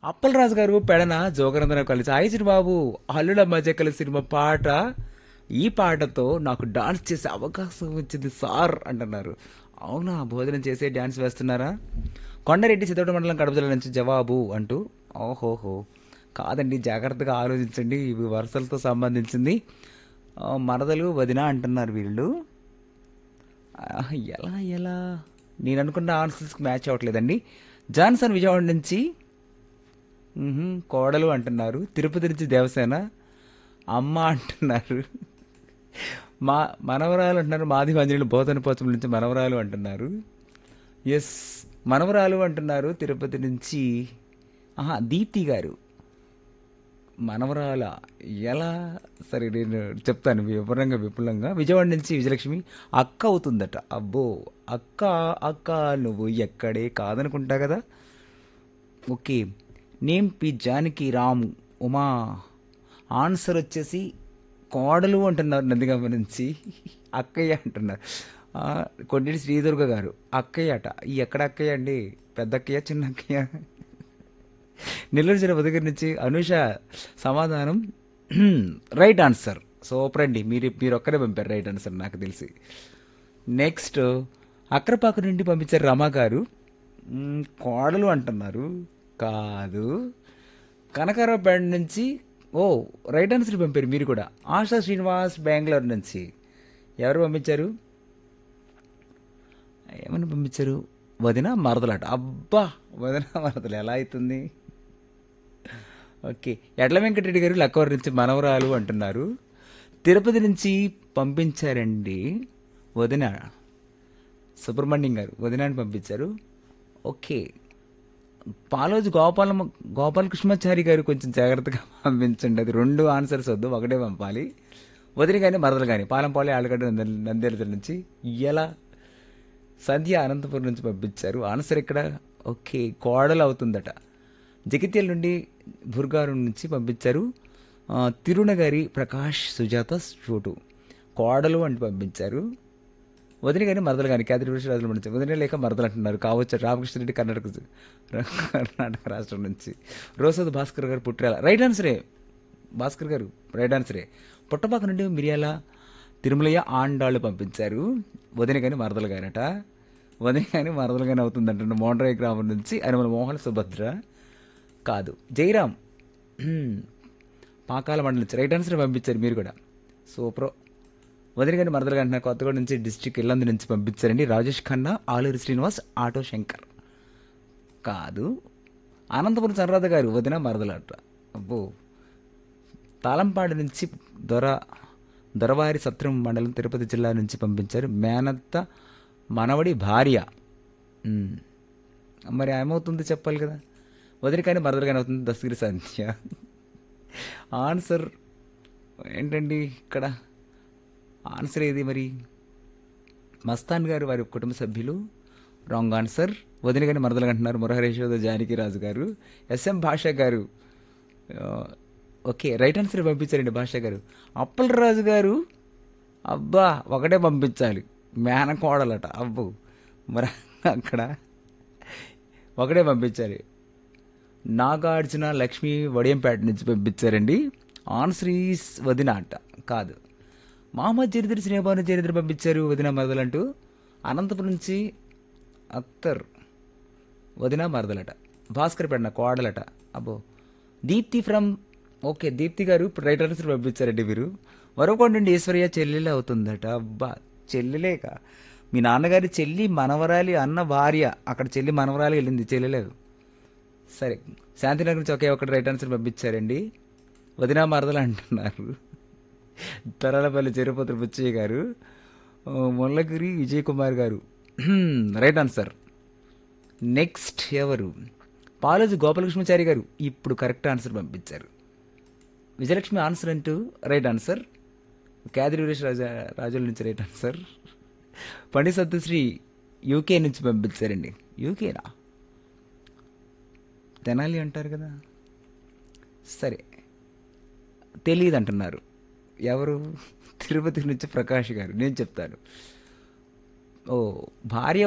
అప్పలరాజు గారు పెడన జోగనందన కలిసి ఆయిసిరి బాబు అల్లుల మధ్య కలిసి సినిమా పాట ఈ పాటతో నాకు డాన్స్ చేసే అవకాశం వచ్చింది సార్ అంటున్నారు అవునా భోజనం చేసే డాన్స్ వేస్తున్నారా కొండారెడ్డి సిద్ధోట మండలం కడప జిల్లా నుంచి జవాబు అంటూ ఓహోహో కాదండి జాగ్రత్తగా ఆలోచించండి ఇవి వరుసలతో సంబంధించింది ఆ, మరదలు వదిన అంటున్నారు వీళ్ళు ఆ, ఎలా ఎలా నేను అనుకున్న ఆన్సర్స్కి మ్యాచ్ అవ్వట్లేదండి జాన్సన్ విజయవాడ నుంచి మ్హూ, కోడలు అంటున్నారు తిరుపతి నుంచి దేవసేన అమ్మ అంటున్నారు మా మనవరాలు అంటున్నారు మాది మంజులు బోధన పోచం నుంచి మనవరాలు అంటున్నారు ఎస్ మనవరాలు అంటున్నారు తిరుపతి నుంచి ఆహా దీప్తి గారు మనవరాల ఎలా సరే నేను చెప్తాను వివరంగా విపులంగా విజయవాడ నుంచి విజయలక్ష్మి అక్క అవుతుందట అబ్బో అక్క అక్క నువ్వు ఎక్కడే కాదనుకుంటా కదా okay name P Janaki Ramu Uma answer వచ్చేసి కోడలు అంటున్నారు నందిగామ నుంచి అక్కయ్య అంటున్నారు ఆ, కొండేటి శ్రీదుర్గ గారు అక్కయ్య అట ఈ ఎక్కడ అక్కయ్య అండి పెద్ద అక్కయ్య చిన్న అక్కయ్య నెల్లూరు జిల్లా ఉదగిరి నుంచి అనుష సమాధానం రైట్ ఆన్సర్ సూపర్ అండి మీరు మీరు ఒక్కరే పంపారు రైట్ ఆన్సర్ నాకు తెలిసి నెక్స్ట్ అక్రపాకు నుండి పంపించారు రమా గారు మ్, కోడలు అంటున్నారు కాదు కనకారావుపేట నుంచి ఓ రైట్ ఆన్సర్ పంపారు మీరు కూడా ఆశా శ్రీనివాస్ బెంగళూరు నుంచి ఎవరు పంపించారు ఏమని పంపించారు వదిన మరదలట అబ్బా వదిన మరదలు ఎలా అవుతుంది ఓకే ఎడ్ల వెంకటరెడ్డి గారు లక్కవరి నుంచి మనవరాలు అంటున్నారు తిరుపతి నుంచి పంపించారండి వదిన సుబ్రహ్మణ్యం గారు వదినాన్ని పంపించారు ఓకే పాలోజు గోపాల గోపాలకృష్ణాచారి గారు కొంచెం జాగ్రత్తగా పంపించండి అది రెండు ఆన్సర్స్ వద్దు ఒకటే పంపాలి వదిన కానీ మరదలు కానీ పాలంపాలి ఆళ్ళగడ్డ నందేల నుంచి ఎలా సంధ్య అనంతపురం నుంచి పంపించారు ఆన్సర్ ఇక్కడ ఓకే కోడలు అవుతుందట జగిత్యాల నుండి భుర్గారు నుంచి పంపించారు ఆ, తిరునగారి ప్రకాష్ సుజాత చోటు కోడలు అని పంపించారు వదిన గారి మరదలు కానీ క్యాదిరి రాజుల నుంచి వదిన లేక మరదలు అంటున్నారు కావచ్చు రామకృష్ణ రెడ్డి కర్ణాటక కర్ణాటక రాష్ట్రం నుంచి రోసద్ భాస్కర్ గారు పుట్టాల రైట్ ఆన్సరే భాస్కర్ గారు రైట్ ఆన్సరే పుట్టపాక నుండి మిరియాల తిరుమలయ్య ఆండాళ్ళు పంపించారు వదిన కానీ మరదలు గారట వదిన కానీ మరదలు కానీ అవుతుందంట మోండ్రాయి గ్రామం నుంచి అనుమల మోహన్ సుభద్ర కాదు జయరామ్ హ్మ్. పాకాల మండలి నుంచి రైట్ ఆన్సర్ పంపించారు మీరు కూడా సూపర్ వదిన గారి మరదలు గారు అంటున్నారు కొత్తగూడ నుంచి డిస్టిక్ ఇల్లందు నుంచి పంపించారండి రాజేష్ ఖన్నా ఆలూరి శ్రీనివాస్ ఆటో శంకర్ కాదు అనంతపురం సరరాధ గారు వదిన మరదలట అబ్బో తాళంపాడు నుంచి దొర దొరవారి సత్రం మండలం తిరుపతి జిల్లా నుంచి పంపించారు మేనత్త మనవడి భార్య ఉమ్. మరి ఏమవుతుంది చెప్పాలి కదా వదిలికాని మరదలుగానే అవుతుంది దస్తగిరి సంధ్య ఆన్సర్ ఏంటండి ఇక్కడ ఆన్సర్ ఏది మరి మస్తాన్ గారు వారి కుటుంబ సభ్యులు రాంగ్ ఆన్సర్ వదిన గారిని మరదలు అంటున్నారు మురహరేశ్వర జానకి రాజు గారు ఎస్ఎం భాష గారు ఆ, ఓకే రైట్ ఆన్సర్ పంపించారండి భాష గారు అప్పలరాజు గారు అబ్బా ఒకటే పంపించాలి మేనకోడలట అబ్బో మరి అక్కడ ఒకటే పంపించాలి నాగార్జున లక్ష్మి వడియంపేట నుంచి పంపించారండి ఆన్సర్ ఈస్ వదిన అంట కాదు మహమ్మద్ చరిత్ర శ్రీభాను చరిత్ర పంపించారు వదిన మరదలంటూ అనంతపురం నుంచి అత్తర్ వదిన మరదలట భాస్కర్ పెడిన కోడలట అబ్బో దీప్తి ఫ్రమ్ ఓకే దీప్తి గారు ఇప్పుడు రైట్ ఆన్సర్ పంపించారండి మీరు వరకొండ నుండి ఈశ్వర్య చెల్లెలే అవుతుందట అబ్బా చెల్లెలేక మీ నాన్నగారి చెల్లి మనవరాలి అన్న భార్య అక్కడ చెల్లి మనవరాలి వెళ్ళింది చెల్లెలేదు సరే శాంతినగర్ నుంచి ఒకే ఒకటి రైట్ ఆన్సర్ పంపించారండి వదినా మరదలు అంటున్నారు తరాలపల్లి తిరుపతి బుచ్చయ్య గారు ఆ, ముల్లగిరి విజయ్ కుమార్ గారు హ్మ్, రైట్ ఆన్సర్ నెక్స్ట్ ఎవరు పాలోజు గోపాలకృష్ణచారి గారు ఇప్పుడు కరెక్ట్ ఆన్సర్ పంపించారు విజయలక్ష్మి ఆన్సర్ అంటూ రైట్ ఆన్సర్ క్యాదిరి వీరేష్ రాజా రాజుల నుంచి right answer Pandit Satyasri UK నుంచి పంపించారండి యూకేనా తెనాలి అంటారు కదా సరే తెలియదు అంటున్నారు ఎవరు తిరుపతి నుంచి ప్రకాష్ గారు నేను చెప్తాను ఓ భార్య